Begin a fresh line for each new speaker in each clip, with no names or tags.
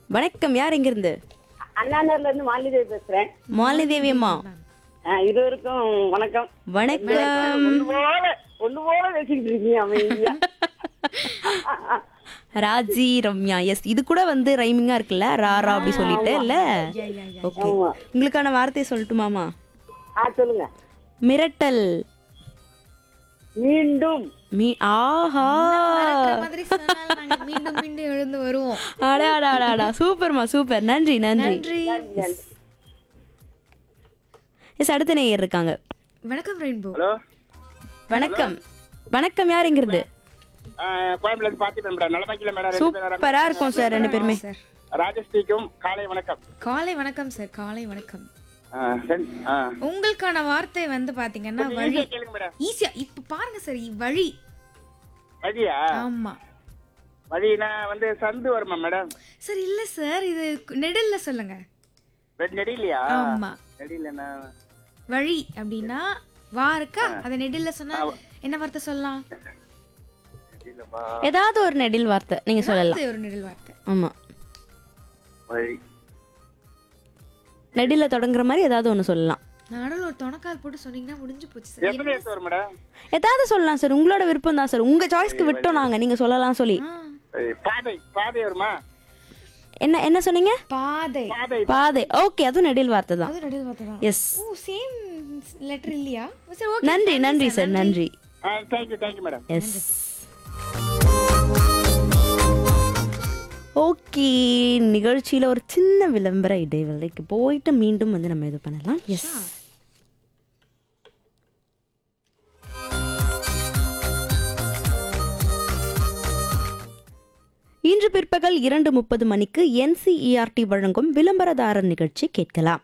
வணக்கம் யார் எங்கிருந்து
அண்ணாநகர்ல இருந்து மாலிதேவி பேசுறேன்
மாலினி தேவி அம்மா
ஆ, இருவருக்கும் வணக்கம்
வணக்கம்
ஒண்ணு போல ஒண்ணு போல பேசிக்கிட்டு இருக்கீங்க அமைதியா
ராஜி ரம்யா எஸ் இது கூட வந்து ரைமிங்கா இருக்குல்ல ராரா அப்படி சொல்லிட்டு இல்ல ஓகே
ஆமா.
உங்களுக்கான வார்த்தை சொல்லட்டுமாமா
ஆ சொல்லுங்க
மிரட்டல்
மீண்டும்
மீ ஆஹா
மாதிரி சொன்னால் நாங்க மீண்டும் மீண்டும் எழுந்து வருவோம்
அடா அடா அடா, அடா சூப்பர்மா சூப்பர் நன்றி நன்றி
நன்றி
எஸ் அடுத்த நேயர் இருக்காங்க
வணக்கம் ரெயின்போ
ஹலோ
வணக்கம் வணக்கம் யார் எங்கிருந்து
கோயம்புல இருந்து பார்த்துப்பேன் மேடம் நலமாக்கில மேடம் ரெண்டு பேரும்
சூப்பரா இருக்கும் சார் ரெண்டு பேருமே
சார்
ராஜஸ்ரீக்கும் காலை வணக்கம்
காலை வணக்கம் சார் காலை வணக்கம்
ஆ, ரெண்டு- ஆ.
உங்களுக்கான வார்த்தை வந்து பாத்தீங்கன்னா வழி
ஈஸியா கேளுங்க மேடம்
ஈஸியா இப்ப பாருங்க சார் இ- வழி
வழியா
ஆமா
வழினா வந்து சந்து வருமா மேடம்
சார் இல்ல சார் இது நெடில்ல சொல்லுங்க
ரெண்டு நெடிலையா
ஆமா
நெடிலனா
வழி அப்படின்னா வா இருக்கா அத நெடில்ல சொன்னா என்ன வார்த்தை சொல்லலாம்
நெடிலமா
ஏதாவது ஒரு நெடில் வார்த்தை நீங்க சொல்லலாம்
இது ஒரு நெடில் வார்த்தை
ஆமா
வழி
நெடில தொடங்குற மாதிரி ஏதாவது ஒண்ணு சொல்லலாம்
நானும் ஒரு தொணக்கால் போட்டு சொன்னீங்கன்னா முடிஞ்சு போச்சு சார்
எத்தனை வயசு வரும் மேடம்
ஏதாவது சொல்லலாம் சார் உங்களோட விருப்பம் தான் சார் உங்க சாய்ஸ்க்கு விட்டோம் நாங்க நீங்க சொல்லலாம் சொல்லி
ஆ,
ஏய், பாதை பாதை வருமா
என்ன என்ன சொன்னீங்க
பாதை
பாதை
பாதை ஓகே அதுவும் நெடில் வார்த்தை தான்
அது நெடில் வார்த்தை தான்
எஸ்
ஓ சேம் லெட்டர் இல்லையா சரி ஓகே
நன்றி நன்றி சார் நன்றி
thank you thank you madam
yes okay நிகழ்ச்சியில ஒரு சின்ன விளம்பர இடைவேளைக்கு போயிட்டு மீண்டும் வந்து நம்ம இது பண்ணலாம் எஸ் இன்று பிற்பகல் இரண்டு முப்பது மணிக்கு என்சிஇஆர்டி வழங்கும் விளம்பரதாரர் நிகழ்ச்சி கேட்கலாம்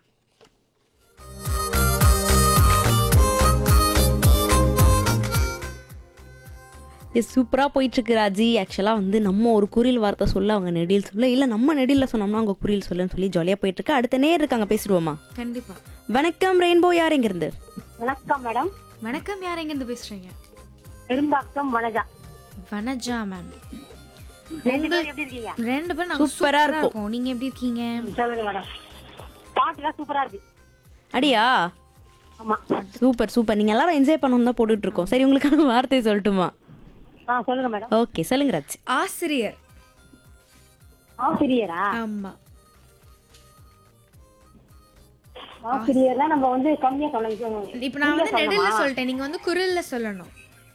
இது சூப்பராக போயிட்டு இருக்கு ராஜி ஆக்சுவலாக வந்து நம்ம ஒரு குறில் வார்த்தை சொல்ல அவங்க நெடில் சொல்ல இல்லை நம்ம நெடியில் சொன்னோம்னா அவங்க குறில் சொல்லன்னு சொல்லி ஜாலியாக போயிட்டு இருக்கு அடுத்த நேர் இருக்காங்க பேசிடுவோமா
கண்டிப்பா
வணக்கம் ரெயின்போ யார் எங்கிருந்து
வணக்கம் மேடம்
வணக்கம் யார் எங்க இருந்து பேசுறீங்க
பெரும்பாக்கம் வனஜா
வனஜா மேம்
ரெண்டு பேரும் எப்படி இருக்கீங்க
ரெண்டு பேரும் நாங்க
சூப்பரா
சூப்பரா
இருக்கும்.
இருக்கோம் நீங்க எப்படி இருக்கீங்க
சொல்லுங்க மேடம் பாட்டுலாம் சூப்பரா இருக்கு
அடியா
ஆமா
சூப்பர் சூப்பர் நீங்கள் எல்லாரும் என்ஜாய் பண்ணணும் தான் போட்டுட்டு இருக்கோம் சரி உங்களுக்கான வார்த்தை சொல்லட்டுமா
ஆ சொல்லுங்க மேடம்
ஓகே சொல்லுங்க ராஜ்
ஆசிரியர்
ஆசிரியரா
ஆமா
ஆசிரியர்னா நம்ம வந்து கம்மியா சொல்லணும்
இப்ப நான் வந்து நெடில்ல சொல்லிட்டேன் நீங்க வந்து குரல்ல சொல்லணும்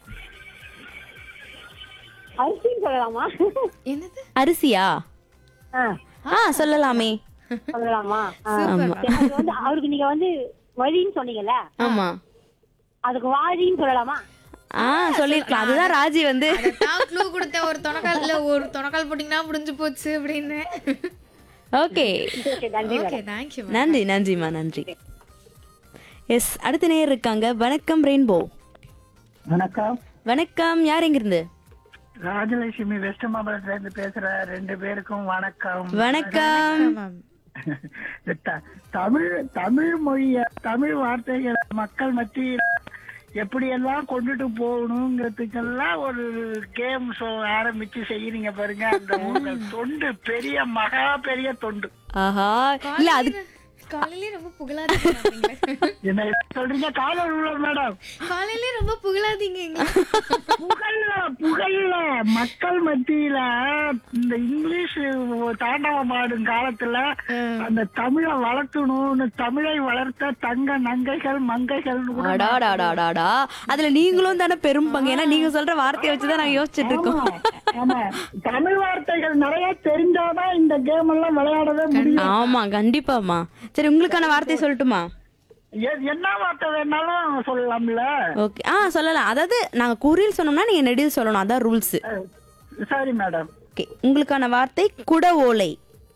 அரிசின்னு சொல்லலாமா
என்னது
அரிசியா
ஆ,
ஆ சொல்லலாமே
சொல்லலாமா ஆ.
ஆமா
எனக்கு வந்து அவருக்கு நீங்க வந்து வழின்னு சொன்னீங்கல்ல
ஆமா
அதுக்கு வாழின்னு சொல்லலாமா
ஆ சொல்லிருக்கலாம் அதுதான் ராஜி வந்து
நான் க்ளூ கொடுத்தேன் ஒரு தொணக்கால் இல்ல ஒரு தொணக்கால் போட்டீங்கன்னா முடிஞ்சு போச்சு அப்படின்னு
ஓகே
ஓகே நன்றி
ஓகே தேங்க்யூ
நன்றி நன்றிம்மா நன்றி எஸ் அடுத்த நேர் இருக்காங்க வணக்கம் ரெயின்போ
வணக்கம்
வணக்கம் யார் எங்கிருந்து
ராஜலட்சுமி வெஸ்ட் மாம்பலத்துல இருந்து பேசுற ரெண்டு பேருக்கும் வணக்கம்
வணக்கம்
மேம்
த- தமிழ் தமிழ் மொழிய தமிழ் வார்த்தைகளை மக்கள் மத்தியில் எப்படியெல்லாம் கொண்டுட்டு போகணுங்கிறதுக்கெல்லாம் ஒரு கேம் ஷோ ஆரம்பிச்சு செய்யறீங்க பாருங்க அந்த உங்க தொண்டு பெரிய மகா பெரிய தொண்டு
ஆஹா இல்ல அது
காலையிலே ரொம்ப புகழாதீங்க
என்ன சொல்றீங்க காலர் உள்ள மேடம்
காலையிலே ரொம்ப புகழாதீங்க எங்களை.
புகழ்ல புகழ்ல மக்கள் மத்தியில இந்த இங்கிலீஷ் தாண்டவம் ஆடும் காலத்துல அந்த தமிழை வளர்க்கணும்னு தமிழை வளர்த்த தங்க நங்கைகள் மங்கைகள்னு கூட
அடாடாடாடாடா அதுல நீங்களும் தானே பெரும் பங்கு ஏன்னா நீங்க சொல்ற வார்த்தையை வச்சுதான் நாங்க யோசிச்சுட்டு இருக்கோம்
ஆமா தமிழ் வார்த்தைகள் நிறைய தெரிஞ்சாதான் இந்த கேம் எல்லாம் விளையாடவே முடியும்
ஆமா கண்டிப்பாமா சரி உங்களுக்கான வார்த்தை சொல்லட்டுமா
எ- என்ன வார்த்தை வேணாலும் சொல்லலாம்ல
ஓகே ஆ சொல்லலாம் அதாவது நாங்க குறில் சொன்னோம்னா நீங்க நெடில் சொல்லணும் அதான் ரூல்ஸ்
அஹ், சரி மேடம்
ஓகே உங்களுக்கான வார்த்தை குட ஓலை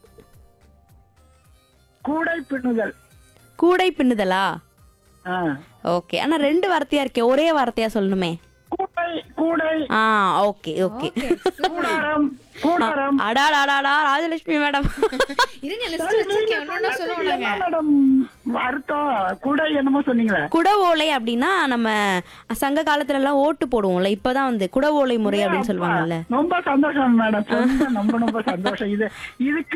கூடை பின்னுதல்
கூடை பின்னுதலா
ஆ.
ஓகே ஆனா ரெண்டு வார்த்தையா இருக்கே ஒரே வார்த்தையா சொல்லணுமே
கூடை கூடை
ஆ ஓகே ஓகே
கூடாரம் கூடாரம்
அடாடாடாடா ராஜலட்சுமி மேடம்
இருங்க லிஸ்ட் வச்சிருக்கேன் ஒன்னொன்னா சொல்லுவோம் நாங்க
என்ன மேடம் அர்த்தம் கூடை என்னமோ சொன்னீங்களே
குட ஓலை அப்படின்னா நம்ம சங்க காலத்துல எல்லாம் ஓட்டு போடுவோம்ல இப்பதான் வந்து குட ஓலை முறை அப்படின்னு சொல்லுவாங்கல்ல
ரொம்ப சந்தோஷம் மேடம் ரொம்ப ரொம்ப ரொம்ப சந்தோஷம் இது இதுக்கு